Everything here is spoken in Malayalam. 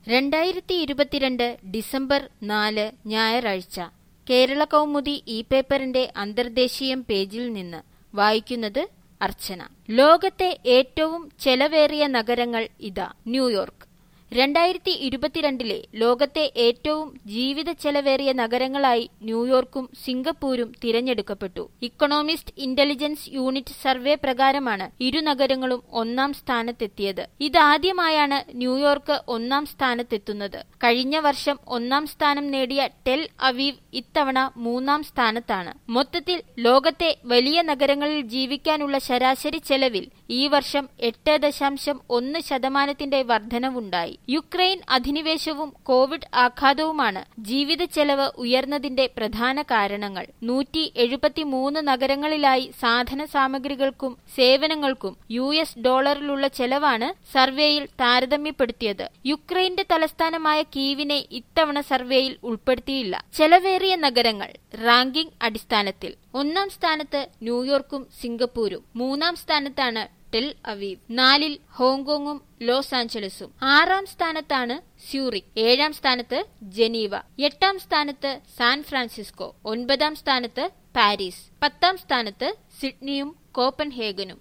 രണ്ടായിരത്തി ഇരുപത്തിരണ്ട് ഡിസംബർ നാല് ഞായറാഴ്ച കേരള കൗമുദി ഈ പേപ്പറിന്റെ അന്തർദേശീയം പേജിൽ നിന്ന് വായിക്കുന്നത് അർച്ചന ലോകത്തെ ഏറ്റവും ചെലവേറിയ നഗരങ്ങൾ ഇതാ ന്യൂയോർക്ക് രണ്ടായിരത്തി ഇരുപത്തിരണ്ടിലെ ലോകത്തെ ഏറ്റവും ജീവിത ചെലവേറിയ നഗരങ്ങളായി ന്യൂയോർക്കും സിംഗപ്പൂരും തിരഞ്ഞെടുക്കപ്പെട്ടു ഇക്കണോമിസ്റ്റ് ഇന്റലിജൻസ് യൂണിറ്റ് സർവേ പ്രകാരമാണ് ഇരു നഗരങ്ങളും ഒന്നാം സ്ഥാനത്തെത്തിയത് ഇതാദ്യമായാണ് ന്യൂയോർക്ക് ഒന്നാം സ്ഥാനത്തെത്തുന്നത് കഴിഞ്ഞ വർഷം ഒന്നാം സ്ഥാനം നേടിയ ടെൽ അവീവ് ഇത്തവണ മൂന്നാം സ്ഥാനത്താണ് മൊത്തത്തിൽ ലോകത്തെ വലിയ നഗരങ്ങളിൽ ജീവിക്കാനുള്ള ശരാശരി ചെലവിൽ ഈ വർഷം എട്ട് ദശാംശം ഒന്ന് ശതമാനത്തിന്റെ വർധനവുണ്ടായി യുക്രൈൻ അധിനിവേശവും കോവിഡ് ആഘാതവുമാണ് ജീവിത ചെലവ് ഉയർന്നതിന്റെ പ്രധാന കാരണങ്ങൾ നൂറ്റി എഴുപത്തിമൂന്ന് നഗരങ്ങളിലായി സാധന സാമഗ്രികൾക്കും സേവനങ്ങൾക്കും യു എസ് ഡോളറിലുള്ള ചെലവാണ് സർവേയിൽ താരതമ്യപ്പെടുത്തിയത് യുക്രൈന്റെ തലസ്ഥാനമായ കീവിനെ ഇത്തവണ സർവേയിൽ ഉൾപ്പെടുത്തിയില്ല ചെലവേറിയ നഗരങ്ങൾ റാങ്കിംഗ് അടിസ്ഥാനത്തിൽ ഒന്നാം സ്ഥാനത്ത് ന്യൂയോർക്കും സിംഗപ്പൂരും മൂന്നാം സ്ഥാനത്താണ് ടെൽ അവീവ് നാലിൽ ഹോങ്കോങ്ങും ലോസ് ആഞ്ചലസും ആറാം സ്ഥാനത്താണ് സ്യൂറിക് ഏഴാം സ്ഥാനത്ത് ജനീവ എട്ടാം സ്ഥാനത്ത് സാൻ ഫ്രാൻസിസ്കോ ഒൻപതാം സ്ഥാനത്ത് പാരീസ് പത്താം സ്ഥാനത്ത് സിഡ്നിയും കോപ്പൻഹേഗനും